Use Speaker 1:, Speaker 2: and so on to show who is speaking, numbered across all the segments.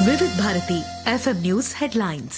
Speaker 1: వివిధ Bharati FM news headlines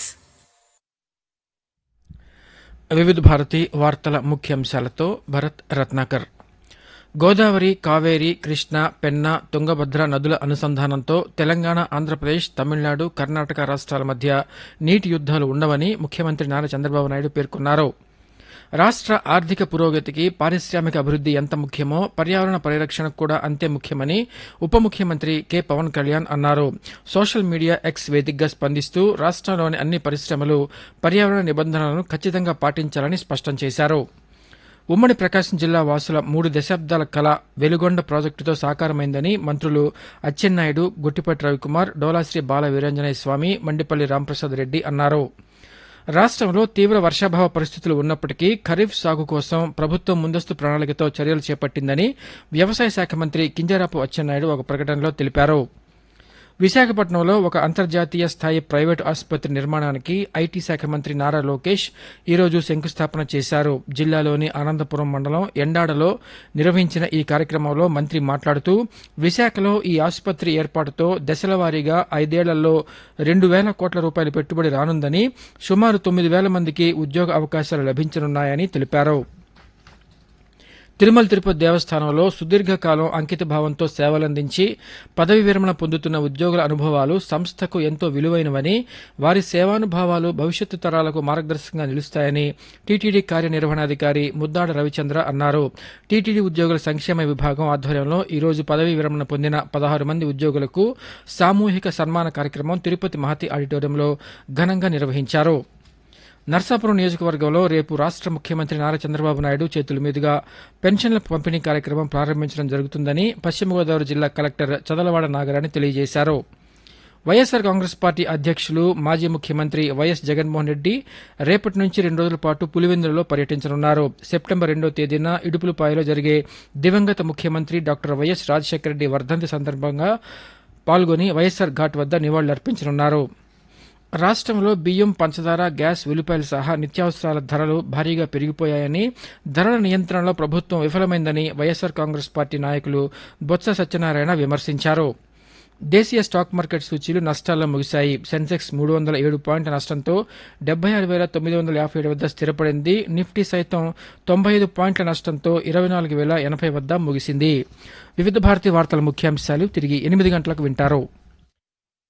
Speaker 2: వివిధ భారతి వార్తల ముఖ్యాంశాలతో భరత్ రత్నాకర్ గోదావరి కావేరి కృష్ణ పెన్నా తుంగభద్ర నదుల అనుసంధానంతో తెలంగాణ ఆంధ్రప్రదేశ్ తమిళనాడు కర్ణాటక రాష్ట్రాల మధ్య నీటి యుద్దాలు ఉండవని ముఖ్యమంత్రి నారా చంద్రబాబు నాయుడు పేర్కొన్నారు రాష్ట్ర ఆర్థిక పురోగతికి పారిశ్రామిక అభివృద్ది ఎంత ముఖ్యమో పర్యావరణ పరిరక్షణకు కూడా అంతే ముఖ్యమని ఉప ముఖ్యమంత్రి కె పవన్ కళ్యాణ్ అన్నారు సోషల్ మీడియా ఎక్స్ వేదికగా స్పందిస్తూ రాష్ట్రంలోని అన్ని పరిశ్రమలు పర్యావరణ నిబంధనలను ఖచ్చితంగా పాటించాలని స్పష్టం చేశారు ఉమ్మడి ప్రకాశం జిల్లా వాసుల మూడు దశాబ్దాల కళ వెలుగొండ ప్రాజెక్టుతో సాకారమైందని మంత్రులు అచ్చెన్నాయుడు గుట్టిపట్టి రవికుమార్ డోలాశ్రీ బాల వీరాంజనేయ స్వామి మండిపల్లి రాంప్రసాద్ రెడ్డి అన్నారు రాష్ట్రంలో తీవ్ర వర్షాభావ పరిస్థితులు ఉన్నప్పటికీ ఖరీఫ్ సాగు కోసం ప్రభుత్వం ముందస్తు ప్రణాళికతో చర్యలు చేపట్టిందని వ్యవసాయ శాఖ మంత్రి కింజరాపు అచ్చెన్నాయుడు ఒక ప్రకటనలో తెలిపారు విశాఖపట్నంలో ఒక అంతర్జాతీయ స్థాయి ప్రైవేటు ఆసుపత్రి నిర్మాణానికి ఐటీ శాఖ మంత్రి నారా లోకేష్ ఈరోజు శంకుస్థాపన చేశారు జిల్లాలోని ఆనందపురం మండలం ఎండాడలో నిర్వహించిన ఈ కార్యక్రమంలో మంత్రి మాట్లాడుతూ విశాఖలో ఈ ఆసుపత్రి ఏర్పాటుతో దశల వారీగా ఐదేళ్లలో రెండు వేల కోట్ల రూపాయల పెట్టుబడి రానుందని సుమారు తొమ్మిది వేల మందికి ఉద్యోగ అవకాశాలు లభించనున్నాయని తెలిపారు తిరుమల తిరుపతి దేవస్థానంలో సుదీర్ఘకాలం అంకిత భావంతో సేవలందించి పదవి విరమణ పొందుతున్న ఉద్యోగుల అనుభవాలు సంస్థకు ఎంతో విలువైనవని వారి సేవానుభావాలు భవిష్యత్తు తరాలకు మార్గదర్శకంగా నిలుస్తాయని టీటీడీ కార్యనిర్వహణాధికారి ముద్దాడ రవిచంద్ర అన్నారు టీటీడీ ఉద్యోగుల సంక్షేమ విభాగం ఆధ్వర్యంలో ఈ రోజు పదవీ విరమణ పొందిన పదహారు మంది ఉద్యోగులకు సామూహిక సన్మాన కార్యక్రమం తిరుపతి మహతి ఆడిటోరియంలో ఘనంగా నిర్వహించారు నర్సాపురం నియోజకవర్గంలో రేపు రాష్ట ముఖ్యమంత్రి నారా చంద్రబాబు నాయుడు చేతుల మీదుగా పెన్షన్ల పంపిణీ కార్యక్రమం ప్రారంభించడం జరుగుతుందని పశ్చిమ గోదావరి జిల్లా కలెక్టర్ చదలవాడ నాగరాణి తెలియజేశారు వైఎస్సార్ కాంగ్రెస్ పార్టీ అధ్యక్షులు మాజీ ముఖ్యమంత్రి వైఎస్ జగన్మోహన్ రెడ్డి రేపటి నుంచి రెండు రోజుల పాటు పులివెందులలో పర్యటించనున్నారు సెప్టెంబర్ రెండో తేదీన ఇడుపులపాయలో జరిగే దివంగత ముఖ్యమంత్రి డాక్టర్ వైఎస్ రాజశేఖర రెడ్డి వర్ధంతి సందర్భంగా పాల్గొని వైఎస్సార్ ఘాట్ వద్ద నివాళులర్పించనున్నారు రాష్ట్రంలో బియ్యం పంచదార గ్యాస్ ఉల్లిపాయలు సహా నిత్యావసరాల ధరలు భారీగా పెరిగిపోయాయని ధరల నియంత్రణలో ప్రభుత్వం విఫలమైందని వైఎస్సార్ కాంగ్రెస్ పార్టీ నాయకులు బొత్స సత్యనారాయణ విమర్శించారు దేశీయ స్టాక్ మార్కెట్ సూచీలు నష్టాల్లో ముగిశాయి సెన్సెక్స్ మూడు వందల ఏడు పాయింట్ల నష్టంతో డెబ్బై ఆరు వేల తొమ్మిది వందల యాభై ఏడు వద్ద స్థిరపడింది నిఫ్టీ సైతం తొంభై ఐదు పాయింట్ల నష్టంతో ఇరవై నాలుగు వేల ఎనభై వద్ద ముగిసింది వివిధ భారతి వార్తల ముఖ్యాంశాలు తిరిగి ఎనిమిది గంటలకు వింటారు